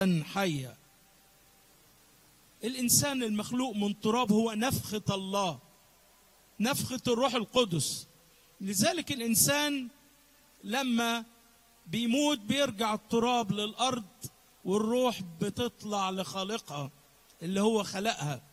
حية الإنسان المخلوق من تراب هو نفخة الله نفخة الروح القدس لذلك الإنسان لما بيموت بيرجع التراب للأرض والروح بتطلع لخالقها اللي هو خلقها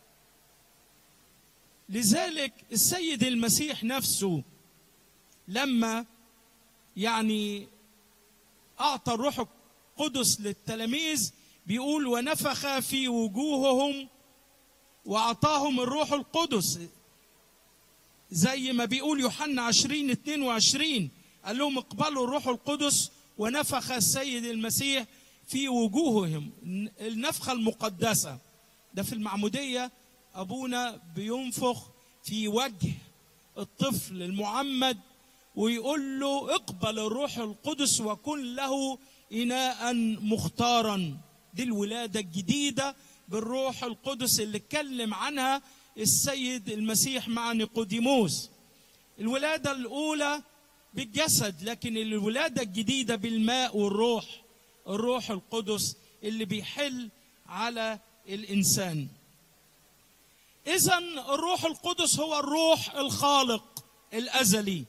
لذلك السيد المسيح نفسه لما يعني أعطى الروح القدس للتلاميذ بيقول ونفخ في وجوههم وأعطاهم الروح القدس زي ما بيقول يوحنا 20 22 قال لهم اقبلوا الروح القدس ونفخ السيد المسيح في وجوههم النفخة المقدسة ده في المعمودية أبونا بينفخ في وجه الطفل المعمد ويقول له اقبل الروح القدس وكن له إناء مختارا دي الولادة الجديدة بالروح القدس اللي اتكلم عنها السيد المسيح مع نيقوديموس الولادة الأولى بالجسد لكن الولادة الجديدة بالماء والروح الروح القدس اللي بيحل على الإنسان إذا الروح القدس هو الروح الخالق الأزلي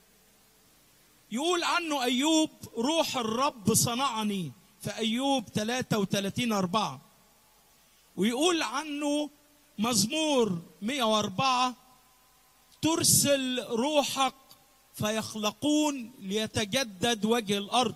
يقول عنه أيوب روح الرب صنعني في أيوب 33 أربعة ويقول عنه مزمور 104 ترسل روحك فيخلقون ليتجدد وجه الأرض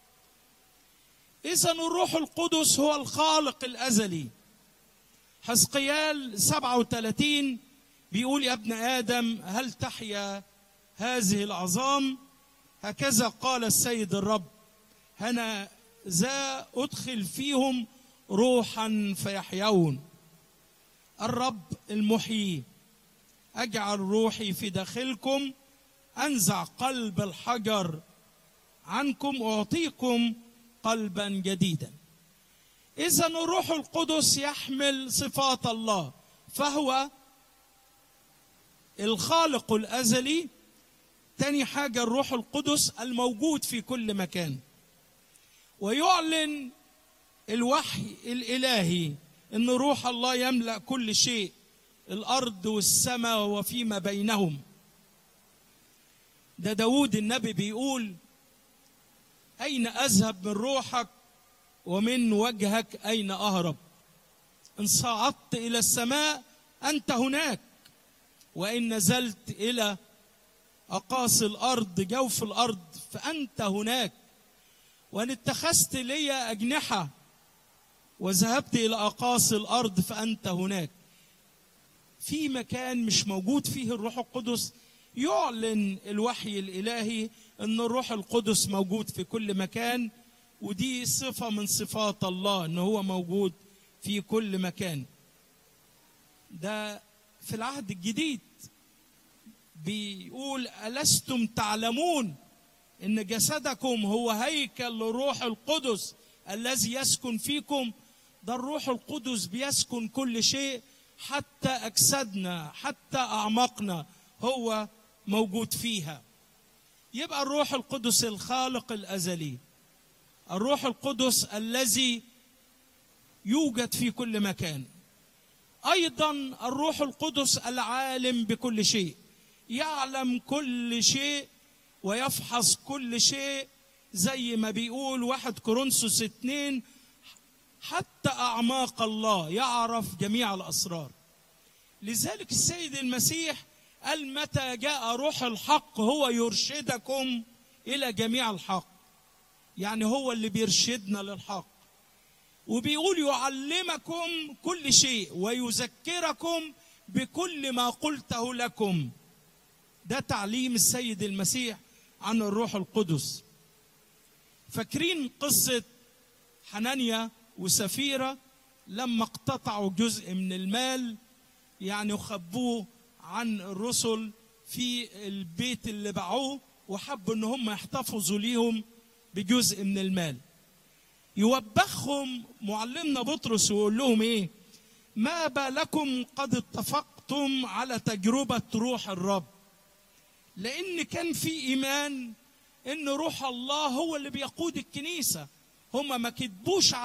إذا الروح القدس هو الخالق الأزلي حزقيال 37 بيقول يا ابن آدم هل تحيا هذه العظام هكذا قال السيد الرب أنا ذا أدخل فيهم روحا فيحيون الرب المحيي أجعل روحي في داخلكم أنزع قلب الحجر عنكم وأعطيكم قلبا جديدا إذا الروح القدس يحمل صفات الله فهو الخالق الأزلي تاني حاجة الروح القدس الموجود في كل مكان ويعلن الوحي الإلهي أن روح الله يملأ كل شيء الأرض والسماء وفيما بينهم ده داود النبي بيقول أين أذهب من روحك ومن وجهك أين أهرب إن صعدت إلى السماء أنت هناك وإن نزلت إلى أقاصي الأرض جوف الأرض فأنت هناك وإن اتخذت لي أجنحة وذهبت إلى أقاصي الأرض فأنت هناك في مكان مش موجود فيه الروح القدس يعلن الوحي الإلهي أن الروح القدس موجود في كل مكان ودي صفة من صفات الله أنه هو موجود في كل مكان ده في العهد الجديد بيقول ألستم تعلمون إن جسدكم هو هيكل لروح القدس الذي يسكن فيكم ده الروح القدس بيسكن كل شيء حتى أجسادنا حتى أعماقنا هو موجود فيها يبقى الروح القدس الخالق الأزلي الروح القدس الذي يوجد في كل مكان ايضا الروح القدس العالم بكل شيء يعلم كل شيء ويفحص كل شيء زي ما بيقول واحد كورنثوس اتنين حتى اعماق الله يعرف جميع الاسرار لذلك السيد المسيح قال متى جاء روح الحق هو يرشدكم الى جميع الحق يعني هو اللي بيرشدنا للحق وبيقول يعلمكم كل شيء ويذكركم بكل ما قلته لكم ده تعليم السيد المسيح عن الروح القدس فاكرين قصة حنانيا وسفيرة لما اقتطعوا جزء من المال يعني وخبوه عن الرسل في البيت اللي باعوه وحبوا ان هم يحتفظوا ليهم بجزء من المال يوبخهم معلمنا بطرس ويقول لهم ايه ما بالكم قد اتفقتم على تجربة روح الرب لأن كان في إيمان إن روح الله هو اللي بيقود الكنيسة هم ما كتبوش